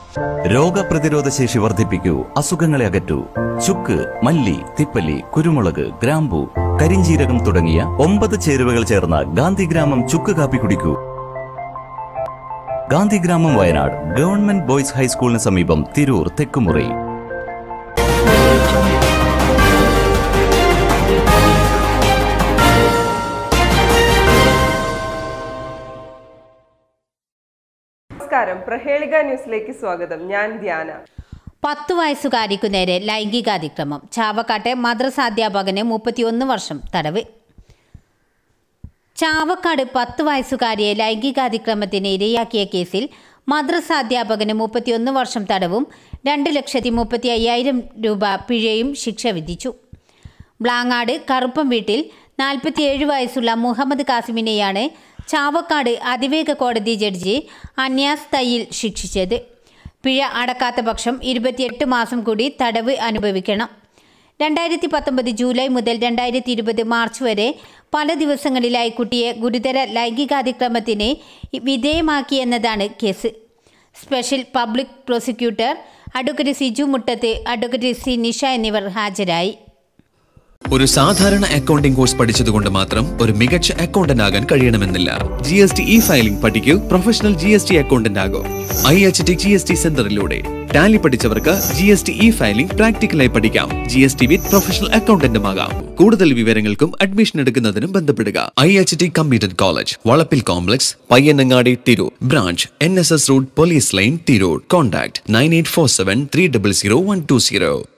രോഗപ്രതിരോധ ശേഷി വർദ്ധിപ്പിക്കൂ അസുഖങ്ങളെ അകറ്റൂ ചുക്ക് മല്ലി തിപ്പല്ലി കുരുമുളക് ഗ്രാമ്പു കരിഞ്ചീരകം തുടങ്ങിയ ഒമ്പത് ചേരുവകൾ ചേർന്ന ഗാന്ധിഗ്രാമം ചുക്ക് കാപ്പി കുടിക്കൂ ഗാന്ധിഗ്രാമം വയനാട് ഗവൺമെന്റ് ബോയ്സ് ഹൈസ്കൂളിന് സമീപം തിരൂർ തെക്കുമുറി നമസ്കാരം പ്രഹേളിക ന്യൂസിലേക്ക് സ്വാഗതം ഞാൻ ധ്യാന പത്തു വയസ്സുകാരിക്കു നേരെ ലൈംഗികാതിക്രമം ചാവക്കാട്ടെ മദ്രസാധ്യാപകന് മുപ്പത്തിയൊന്ന് വർഷം തടവ് ചാവക്കാട് പത്ത് വയസ്സുകാരിയെ ലൈംഗികാതിക്രമത്തിന് ഇരയാക്കിയ കേസിൽ മദ്രസാധ്യാപകന് മുപ്പത്തിയൊന്ന് വർഷം തടവും രണ്ട് ലക്ഷത്തി മുപ്പത്തി അയ്യായിരം രൂപ പിഴയും ശിക്ഷ വിധിച്ചു ബ്ലാങ്ങാട് കറുപ്പം വീട്ടിൽ നാൽപ്പത്തിയേഴ് വയസ്സുള്ള മുഹമ്മദ് കാസിമിനെയാണ് ചാവക്കാട് അതിവേഗ കോടതി ജഡ്ജി അന്യാസ് തയ്യിൽ ശിക്ഷിച്ചത് പിഴ അടക്കാത്ത പക്ഷം ഇരുപത്തിയെട്ട് മാസം കൂടി തടവ് അനുഭവിക്കണം രണ്ടായിരത്തി പത്തൊമ്പത് ജൂലൈ മുതൽ രണ്ടായിരത്തി ഇരുപത് മാർച്ച് വരെ പല ദിവസങ്ങളിലായി കുട്ടിയെ ഗുരുതര ലൈംഗികാതിക്രമത്തിന് വിധേയമാക്കിയെന്നതാണ് case special public prosecutor advocate Siju Muttath advocate C Nisha എന്നിവർ ഹാജരായി ഒരു സാധാരണ അക്കൗണ്ടിംഗ് കോഴ്സ് പഠിച്ചതുകൊണ്ട് മാത്രം ഒരു മികച്ച അക്കൗണ്ടന്റ് ആകാൻ കഴിയണമെന്നില്ല G S T E filing പഠിക്കൂ professional G S T accountant ആകും I H T G S T സെന്ററിലൂടെ ടാലി പഠിച്ചവർക്ക് G S T E filing പ്രാക്ടിക്കലായി പഠിക്കാം G S T with professional അക്കൗണ്ടന്റും ആകാം കൂടുതൽ വിവരങ്ങൾക്കും അഡ്മിഷൻ എടുക്കുന്നതിനും ബന്ധപ്പെടുക I H T computer college Valappil complex Payyanangadi Tirur branch N S S road police line Tirur contact nine eight four seven three double zero one two zero